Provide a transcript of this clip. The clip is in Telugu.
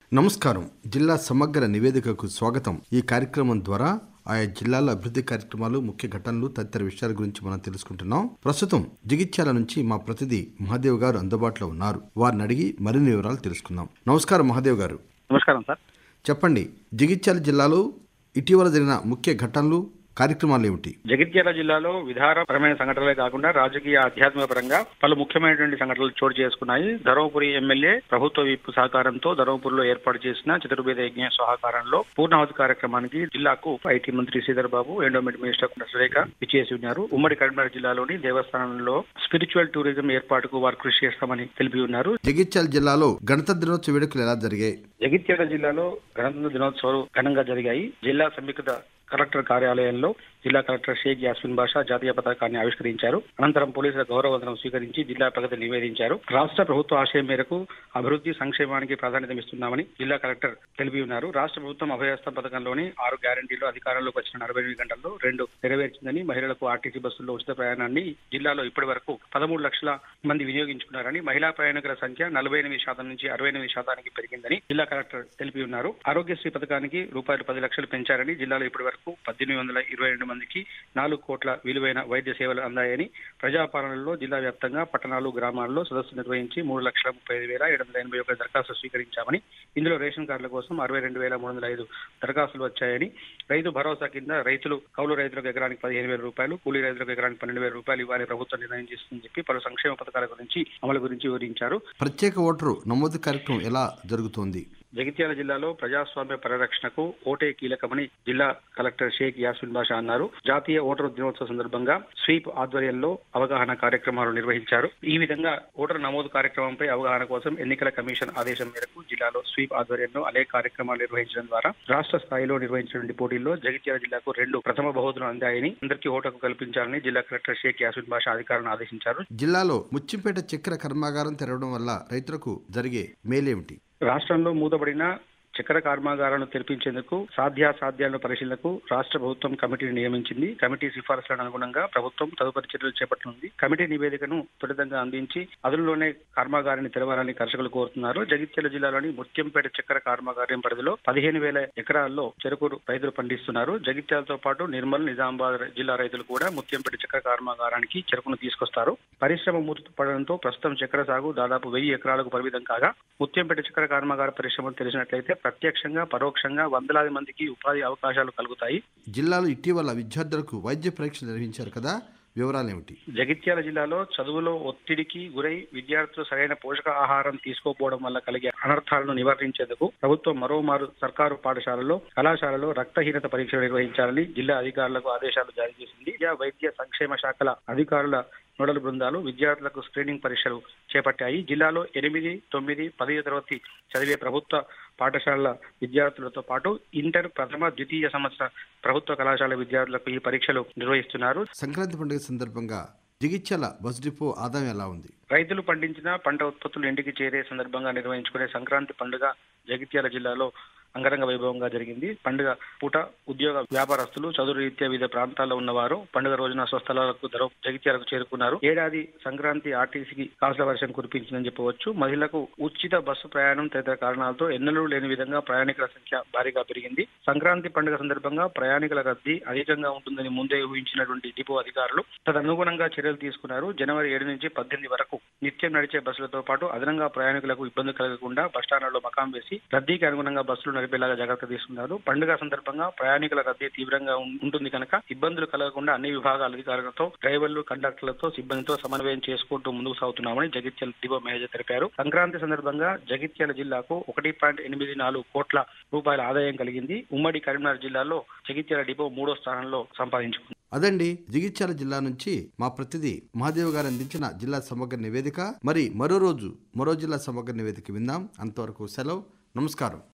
నమస్కారం జిల్లా సమగ్ర నివేదికకు స్వాగతం ఈ కార్యక్రమం ద్వారా ఆయా జిల్లాల అభివృద్ధి కార్యక్రమాలు ముఖ్య ఘటనలు తదితర విషయాల గురించి మనం తెలుసుకుంటున్నాం ప్రస్తుతం జగిత్యాల నుంచి మా ప్రతినిధి మహాదేవ్ గారు అందుబాటులో ఉన్నారు వారిని అడిగి మరిన్ని వివరాలు తెలుసుకుందాం నమస్కారం మహాదేవ్ గారు నమస్కారం సార్ చెప్పండి జగిత్యాల జిల్లాలో ఇటీవల జరిగిన ముఖ్య ఘటనలు కార్యక్రమాలు ఏమిటి జగిత్యాల జిల్లాలో విధానపరమైన సంఘటనలే కాకుండా రాజకీయ ఆధ్యాత్మిక పరంగా పలు ముఖ్యమైనటువంటి సంఘటనలు చోటు చేసుకున్నాయి ధర్మపురి ఎమ్మెల్యే ప్రభుత్వ విప్ సహకారంతో ధర్మపురిలో ఏర్పాటు చేసిన చతుర్వేద యజ్ఞ సహకారంలో పూర్ణావతి కార్యక్రమానికి జిల్లాకు ఐటీ మంత్రి శ్రీధర్ బాబు ఎండోమెంట్ మినిస్టర్ కొండ సురేఖ విచ్చేసి ఉన్నారు ఉమ్మడి కరీంనగర్ జిల్లాలోని దేవస్థానంలో స్పిరిచువల్ టూరిజం ఏర్పాటుకు వారు కృషి చేస్తామని తెలిపి ఉన్నారు జగిత్యాల జిల్లాలో గణతంత్ర దినోత్సవ వేడుకలు ఎలా జరిగాయి జగిత్యాల జిల్లాలో గణతంత్ర దినోత్సవాలు ఘనంగా జరిగాయి జిల్లా సమీకృత కలెక్టర్ కార్యాలయంలో జిల్లా కలెక్టర్ షేక్ యాస్మిన్ బాషా జాతీయ పతాకాన్ని ఆవిష్కరించారు అనంతరం పోలీసుల గౌరవ వందనం స్వీకరించి జిల్లా ప్రగతి నివేదించారు రాష్ట్ర ప్రభుత్వ ఆశయం మేరకు అభివృద్ధి సంక్షేమానికి ప్రాధాన్యత ఇస్తున్నామని జిల్లా కలెక్టర్ తెలిపి ఉన్నారు రాష్ట్ర ప్రభుత్వం అభయహస్తం పథకంలోని ఆరు గ్యారంటీలు అధికారంలోకి వచ్చిన నలభై ఎనిమిది గంటల్లో రెండు నెరవేర్చిందని మహిళలకు ఆర్టీసీ బస్సుల్లో ఉచిత ప్రయాణాన్ని జిల్లాలో ఇప్పటి వరకు పదమూడు లక్షల మంది వినియోగించుకున్నారని మహిళా ప్రయాణికుల సంఖ్య నలభై ఎనిమిది శాతం నుంచి అరవై ఎనిమిది శాతానికి పెరిగిందని జిల్లా కలెక్టర్ తెలిపి ఉన్నారు ఆరోగ్యశ్రీ పథకానికి రూపాయలు పది లక్షలు పెంచారని జిల్లాలో ఇప్పటి వరకు పద్దెనిమిది వందల ఇరవై రెండు మందికి నాలుగు కోట్ల విలువైన వైద్య సేవలు అందాయని ప్రజాపాలనలో జిల్లా వ్యాప్తంగా పట్టణాలు గ్రామాల్లో సదస్సు నిర్వహించి మూడు లక్షల ముప్పై ఐదు వేల ఏడు వందల ఎనభై ఒక దరఖాస్తులు స్వీకరించామని ఇందులో రేషన్ కార్డుల కోసం అరవై రెండు వేల మూడు వందల ఐదు దరఖాస్తులు వచ్చాయని రైతు భరోసా కింద రైతులు కౌలు రైతులకు ఎకరానికి పదిహేను వేల రూపాయలు కూలీ రైతులకు ఎకరానికి పన్నెండు వేల రూపాయలు ఇవ్వాలి ప్రభుత్వం నిర్ణయం చేస్తుందని చెప్పి పలు సంక్షేమ పథకాల గురించి అమలు గురించి వివరించారు ప్రత్యేక ఓటరు నమోదు కార్యక్రమం ఎలా జరుగుతోంది జగిత్యాల జిల్లాలో ప్రజాస్వామ్య పరిరక్షణకు ఓటే కీలకమని జిల్లా కలెక్టర్ షేక్ యాస్మిన్ బాషా అన్నారు జాతీయ ఓటరు దినోత్సవ సందర్భంగా స్వీప్ ఆధ్వర్యంలో అవగాహన కార్యక్రమాలు నిర్వహించారు ఈ విధంగా ఓటరు నమోదు కార్యక్రమంపై అవగాహన కోసం ఎన్నికల కమిషన్ ఆదేశం మేరకు జిల్లాలో స్వీప్ ఆధ్వర్యంలో అనేక కార్యక్రమాలు నిర్వహించడం ద్వారా రాష్ట్ర స్థాయిలో నిర్వహించినటువంటి పోటీల్లో జగిత్యాల జిల్లాకు రెండు ప్రథమ బహుమతులు అందాయని అందరికీ ఓటకు కల్పించాలని జిల్లా కలెక్టర్ షేక్ యాస్మిన్ బాషా అధికారులను ఆదేశించారు జిల్లాలో ముచ్చింపేట చక్కెర కర్మాగారం తెరవడం వల్ల రైతులకు జరిగే మేలేమిటి రాష్ట్రంలో మూతబడిన చక్కెర కర్మాగారాలను తెరిపించేందుకు సాధ్యాసాధ్యాల పరిశీలనకు రాష్ట్ర ప్రభుత్వం కమిటీని నియమించింది కమిటీ సిఫారసులకు అనుగుణంగా ప్రభుత్వం తదుపరి చర్యలు చేపట్టనుంది కమిటీ నివేదికను త్వరితంగా అందించి అదులోనే కర్మాగారాన్ని తెరవాలని కర్షకులు కోరుతున్నారు జగిత్యాల జిల్లాలోని ముత్యంపేట చక్కెర కర్మాగారం పరిధిలో పదిహేను వేల ఎకరాల్లో చెరుకు రైతులు పండిస్తున్నారు జగిత్యాలతో పాటు నిర్మల్ నిజామాబాద్ జిల్లా రైతులు కూడా ముత్యంపేట చక్కెర కర్మాగారానికి చెరుకును తీసుకొస్తారు పరిశ్రమ మూతపడడంతో ప్రస్తుతం చక్కెర సాగు దాదాపు వెయ్యి ఎకరాలకు పరిమితం కాగా ముత్యంపేట చక్కెర కర్మాగార పరిశ్రమలు తెలిసినట్లయితే ప్రత్యక్షంగా పరోక్షంగా వందలాది మందికి ఉపాధి అవకాశాలు కలుగుతాయి జిల్లాలో ఇటీవల విద్యార్థులకు వైద్య పరీక్షలు నిర్వహించారు కదా వివరాలేమిటి జగిత్యాల జిల్లాలో చదువులో ఒత్తిడికి గురై విద్యార్థులు సరైన పోషక ఆహారం తీసుకోకపోవడం వల్ల కలిగే అనర్థాలను నివారించేందుకు ప్రభుత్వం మరోమారు సర్కారు పాఠశాలలో కళాశాలలో రక్తహీనత పరీక్షలు నిర్వహించాలని జిల్లా అధికారులకు ఆదేశాలు జారీ చేసింది విద్యా వైద్య సంక్షేమ శాఖల అధికారుల నోడల్ బృందాలు విద్యార్థులకు స్క్రీనింగ్ పరీక్షలు చేపట్టాయి జిల్లాలో ఎనిమిది తొమ్మిది పదవ తరగతి చదివే ప్రభుత్వ పాఠశాలల విద్యార్థులతో పాటు ఇంటర్ ప్రథమ ద్వితీయ సంవత్సర ప్రభుత్వ కళాశాల విద్యార్థులకు ఈ పరీక్షలు నిర్వహిస్తున్నారు సంక్రాంతి పండుగ సందర్భంగా జగిత్యాల బస్ డిపో ఆదాయం ఎలా ఉంది రైతులు పండించిన పంట ఉత్పత్తులు ఇంటికి చేరే సందర్భంగా నిర్వహించుకునే సంక్రాంతి పండుగ జగిత్యాల జిల్లాలో అంగరంగ వైభవంగా జరిగింది పండుగ పూట ఉద్యోగ వ్యాపారస్తులు చదువు రీత్యా వివిధ ప్రాంతాల్లో ఉన్నవారు పండుగ రోజున స్వస్థలాలకు ధర జగిత్యాలకు చేరుకున్నారు ఏడాది సంక్రాంతి ఆర్టీసీకి కాసుల వర్షం కురిపించిందని చెప్పవచ్చు మహిళలకు ఉచిత బస్సు ప్రయాణం తదితర కారణాలతో ఎన్నడూ లేని విధంగా ప్రయాణికుల సంఖ్య భారీగా పెరిగింది సంక్రాంతి పండుగ సందర్భంగా ప్రయాణికుల రద్దీ అధికంగా ఉంటుందని ముందే ఊహించినటువంటి డిపో అధికారులు తదనుగుణంగా చర్యలు తీసుకున్నారు జనవరి ఏడు నుంచి పద్దెనిమిది వరకు నిత్యం నడిచే బస్సులతో పాటు అదనంగా ప్రయాణికులకు ఇబ్బంది కలగకుండా బస్టాండ్లలో మకాం వేసి రద్దీకి అనుగుణంగా బస్సులు నడిపేలాగా జాగ్రత్త తీసుకున్నారు పండుగ సందర్భంగా ప్రయాణికుల రద్దీ తీవ్రంగా ఉం- ఉంటుంది కనుక ఇబ్బందులు కలగకుండా అన్ని విభాగాల అధికారులతో డ్రైవర్లు కండక్టర్లతో సిబ్బందితో సమన్వయం చేసుకుంటూ ముందుకు సాగుతున్నామని జగిత్యాల డిపో మేనేజర్ తెలిపారు సంక్రాంతి సందర్భంగా జగిత్యాల జిల్లాకు ఒకటి పాయింట్ ఎనిమిది నాలుగు కోట్ల రూపాయల ఆదాయం కలిగింది ఉమ్మడి కరీంనగర్ జిల్లాలో జగిత్యాల డిపో మూడో స్థానంలో సంపాదించుకుంది అదండి జగిత్యాల జిల్లా నుంచి మా ప్రతినిధి మహాదేవ్ గారు అందించిన జిల్లా సమగ్ర నివేదిక మరి మరో రోజు మరో జిల్లా సమగ్ర నివేదిక విందాం అంతవరకు సెలవు నమస్కారం